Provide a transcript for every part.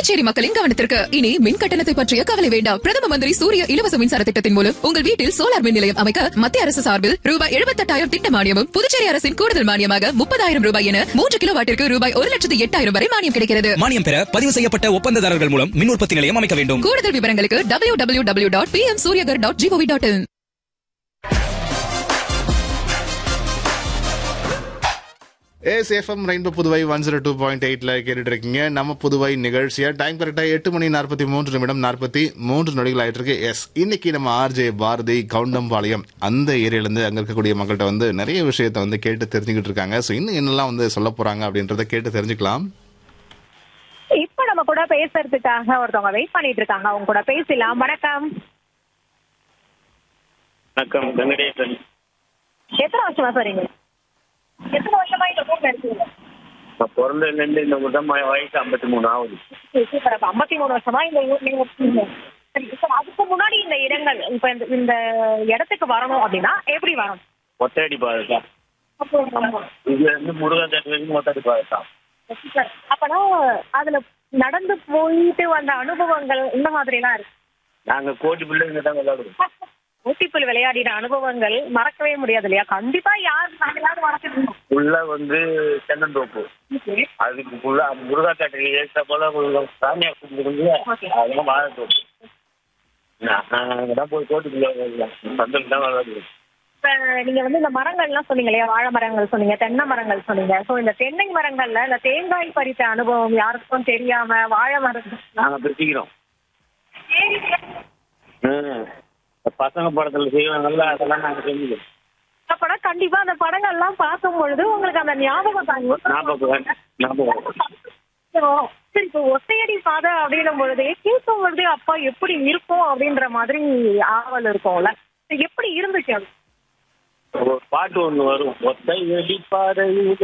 புதுச்சேரி மக்களின் கவனத்திற்கு இனி மின் கட்டணத்தை பற்றிய கவலை வேண்டாம் பிரதம மந்திரி சூரிய இலவச மின்சார திட்டத்தின் மூலம் உங்கள் வீட்டில் சோலார் மின் நிலையம் அமைக்க மத்திய அரசு சார்பில் ரூபாய் எழுபத்தெட்டாயிரம் திட்ட மானியமும் புதுச்சேரி அரசின் கூடுதல் மானியமாக முப்பதாயிரம் ரூபாய் என மூன்று கிலோ வாட்டிற்கு ரூபாய் ஒரு லட்சத்து எட்டாயிரம் வரை மானியம் கிடைக்கிறது மானியம் பெற பதிவு செய்யப்பட்ட ஒப்பந்ததாரர்கள் மூலம் மின் உற்பத்தி நிலையம் அமைக்க வேண்டும் கூடுதல் விவரங்களுக்கு W W W dot P M Suryaghar dot G O V dot in A S F M rainbow Puduvai one zero two point எயிட்ல கேட்டுட்டு இருக்கீங்க நம்ம புதுவை நிகழ்ச்சியா டைம் கரெக்டா எட்டு மணி நாற்பத்தி மூன்று நிமிடம் நாற்பத்தி மூன்று நொடிகள் ஆயிட்டு இருக்கு எஸ் இன்னைக்கு நம்ம ஆர்ஜே பாரதி கவுண்டம்பாளையம் அந்த ஏரியால இருந்து அங்க இருக்கக்கூடிய மக்கள்கிட்ட வந்து நிறைய விஷயத்த வந்து கேட்டு தெரிஞ்சுக்கிட்டு இருக்காங்க ஸோ இன்னும் என்னெல்லாம் வந்து சொல்ல போறாங்க அப்படின்றத கேட்டு தெரிஞ்சுக்கலாம் இப்ப நம்ம கூட பேசுறதுக்காக ஒருத்தவங்க வெயிட் பண்ணிட்டு இருக்காங்க அவங்க கூட பேசலாம் வணக்கம் வணக்கம் வெங்கடேசன் எத்தனை வருஷமா சரிங்க எத்தனை வருஷமா இந்த ஊர்ல இருக்கீங்க நான் பிறந்ததுலேருந்து இந்த ஊர் தான் வயசு ஐம்பத்தி மூணு ஆகுது சூப்பர் அப்ப ஐம்பத்தி மூணு வருஷமா இந்த ஊர்ல இருக்கீங்க சரி சார் அதுக்கு முன்னாடி இந்த இடங்கள் இப்ப இந்த இந்த இடத்துக்கு வரணும் அப்படின்னா எப்படி வரணும் ஒத்தடி பாதை தான் இதுல இருந்து முருகன் தேட்டர் வரைக்கும் ஒத்தடி பாதை தான் சூப்பர். அப்பனா அதுல நடந்து போயிட்டு வந்த அனுபவங்கள் இந்த மாதிரி எல்லாம் இருக்கு நாங்க கோடி பிள்ளைங்க தான் விளையாடுவோம் ஊட்டிப்புல் விளையாடின அனுபவங்கள் மறக்கவே முடியாது இல்லையா கண்டிப்பா யார் நாங்களாவது மறக்கணும் ஃபுல்லா வந்து தென்னந்தோப்பு அதுக்கு ஃபுல்லா முருகா தேட்டர் ஏற்ற போல ஒரு சாமியா கும்பிடுங்க அதெல்லாம் வாழத்தோப்பு நாங்க தான் போய் கோடி பிள்ளை சந்தல் தான் விளையாடுவோம் இப்ப நீங்க வந்து இந்த மரங்கள்லாம் சொன்னீங்க இல்லையா வாழை மரங்கள் சொன்னீங்க தென்னை மரங்கள் சொன்னீங்க சோ இந்த தென்னை மரங்கள்ல இந்த தேங்காய் பறித்த அனுபவம் யாருக்கும் தெரியாம வாழை மரங்கள் நாங்க பிரிச்சுக்கிறோம் ம். இந்த பசங்க படத்துல செய்வாங்கல்ல அதெல்லாம் நாங்க செஞ்சுக்கிறோம் அப்பனா கண்டிப்பா அந்த படங்கள்லாம் பார்க்கும் பொழுது உங்களுக்கு அந்த ஞாபகம் தாங்க ஞாபகம் ஞாபகம் சரி இப்போ ஒத்தையடி பாதை அப்படின்னும் பொழுது கேட்கும் பொழுது அப்பா எப்படி இருக்கும் அப்படின்ற மாதிரி ஆவல் இருக்கும்ல இது எப்படி இருந்துச்சு அது ஒரு பாட்டு ஒண்ணு வரும் ஒத்தை வெடி பாறையில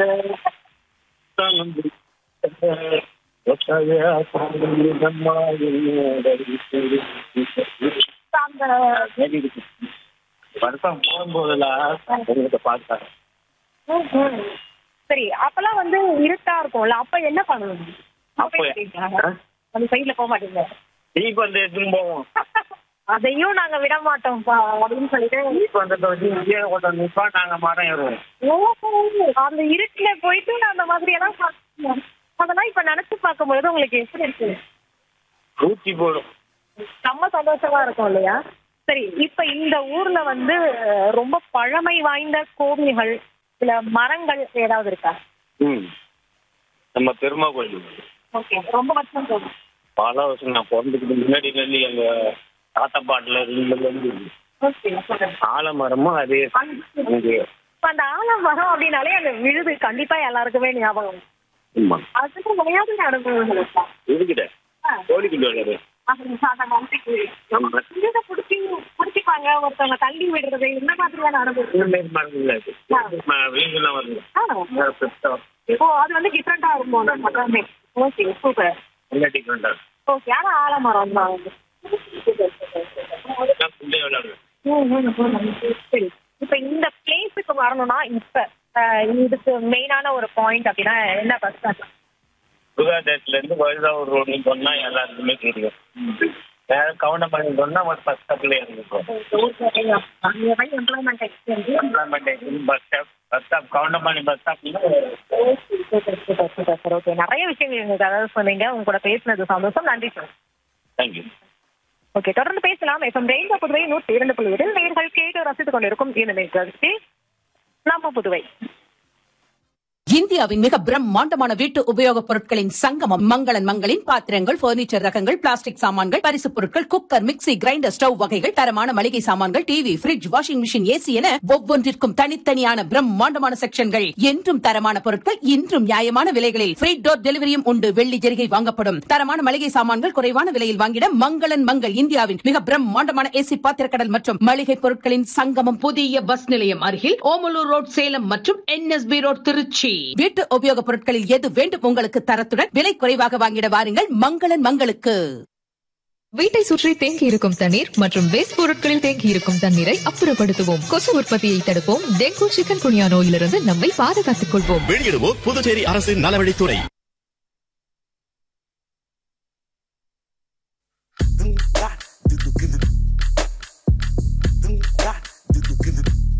ஒத்தையா பாறையிலம்மா என்னோட வீட்டில். அந்த வேண்டி இருக்கு. வருஷம் போகும்போதெல்லாம் உங்ககிட்ட பார்த்தேன் ம், ம். சரி அப்பெல்லாம் வந்து இருட்டா இருக்கும்ல அப்ப என்ன பண்ணுவீங்க அப்போ ஆ? அந்த சைட்ல போக மாட்டீங்க டீப் வந்து எடுத்துன்னு போவோம் அதையும் நாங்க விட மாட்டோம்ப்பா அப்படின்னு சொல்லிட்டு டீப் வந்து இங்கே கொண்டு நிற்போம் நாங்க மரம் ஏறுவோம் ஓஹோ, அந்த இருட்டுல போயிட்டு நான் அந்த மாதிரி எல்லாம் பார்த்தேன். அதெல்லாம் இப்ப நினைச்சு பார்க்கும்பொழுது உங்களுக்கு எப்படி இருக்கு ஊத்தி போடும் செம்ம சந்தோஷமா இருக்கும் இல்லையா சரி இப்ப இந்த ஊர்ல வந்து அஹ், ரொம்ப பழமை வாய்ந்த கோவில்கள் சில மரங்கள் ஏதாவது இருக்கா ம் நம்ம பெருமா கோயில் ஓகே ரொம்ப வருஷம் போகும் பல வருஷம் நான் பிறந்துக்கிட்டு முன்னாடி இருந்து எங்க தாத்தா பாட்டுல இருந்து ஓகே ஆலமரமும் அதே இங்கே இப்ப அந்த ஆலமரம் அப்படின்னாலே அந்த விழுது கண்டிப்பா எல்லாருக்குமே ஞாபகம் வரும். ஆமா அதுக்கு விளையாட்டு அனுபவங்கள் இருக்கா இதுக்கிட்ட ஆ. கோழிக்கிட்டு விளையாடு அது அந்த மரத்துக்கு ஆமா. விழுத புடிச்சி புடிச்சிப்பாங்க ஒருத்தவங்க தள்ளி விடுறது இந்த மாதிரியான அனுபவம் இந்த மாதிரி மரம் இல்லை இது. ம- வீடுலாம் வருது ஆ. வேற பெருசா ஓ அது வந்து டிஃப்ரெண்டா இருக்கும் அந்த மரமே ஓகே சூப்பர் எல்லா டிஃப்ரெண்டா ஓகே ஆனா ஆலமரம் தான் வந்து நான் ஃபுல்லே விளையாடுவேன் ம், ம், ம். சரி இப்ப இந்த பிளேஸுக்கு வரணும்னா இப்ப அஹ், இதுக்கு மெயினான ஒரு பாயிண்ட் அப்படின்னா என்ன பஸ் ஸ்டாண்ட் முருகா தேட்டர்ல இருந்து வழுதாவூர் ரோடு சொன்னா எல்லாருக்குமே தெரியும் வேற கவுண்டமணி சொன்னா ஒரு பஸ் ஸ்டாப்ல இறங்கிப்போம் employment exchange bus stop bus stop Goundamani bus ஸ்டாப்ல ஓகே நிறைய விஷயங்கள் எங்களுக்கு அதாவது சொன்னீங்க உங்க கூட பேசினது சந்தோஷம் நன்றி சார் தேங்க்யூ ஓகே தொடர்ந்து பேசலாம் எஃப்எம் ரெயின்போ புதுவை நூற்றி இரண்டு புள்ளி ஏழில் நேர்கள் கேட்டு ரசித்துக் கொண்டிருக்கும் இந்த நிகழ்ச்சி நம்ம புதுவை இந்தியாவின் மிக பிரம்மாண்டமான வீட்டு உபயோகப் பொருட்களின் சங்கமம் மங்களன் மங்களின் பாத்திரங்கள் பர்னிச்சர் ரகங்கள் பிளாஸ்டிக் சாமான்கள் பரிசுப் பொருட்கள் குக்கர் மிக்ஸி கிரைண்டர் ஸ்டவ் வகைகள் தரமான மளிகை சாமான்கள் TV fridge washing machine AC என ஒவ்வொன்றிற்கும் தனித்தனியான பிரம்மாண்டமான செக்ஷன்கள் என்றும் தரமான பொருட்கள் இன்றும் நியாயமான விலைகளில் ஃப்ரீ டோர் டெலிவரியும் உண்டு வெள்ளி ஜெரிகை வாங்கப்படும் தரமான மளிகை சாமான்கள் குறைவான விலையில் வாங்கிட மங்களன் மங்கள் இந்தியாவின் மிக பிரம்மாண்டமான ஏசி பாத்திரக்கடல் மற்றும் மளிகை பொருட்களின் சங்கமம் புதிய பஸ் நிலையம் அருகில் ஓமலூர் ரோட் சேலம் மற்றும் என்எஸ்பி ரோட் திருச்சி வீட்டு உபயோகப் பொருட்களில் எது வேண்டும் உங்களுக்கு தரத்துடன் விலை குறைவாக வாங்கிட வாருங்கள் மங்களன் மங்களுக்கு வீட்டை சுற்றி தேங்கி இருக்கும் தண்ணீர் மற்றும் வேஸ்ட் பொருட்களில் தேங்கி இருக்கும் தண்ணீரை அப்புறப்படுத்துவோம் கொசு உற்பத்தியை தடுப்போம் டெங்கு சிக்கன் குனியா நோயிலிருந்து நம்மை பாதுகாத்துக் கொள்வோம் வெளியிடுவோர் புதுச்சேரி அரசின் நலவழித்துறை need that.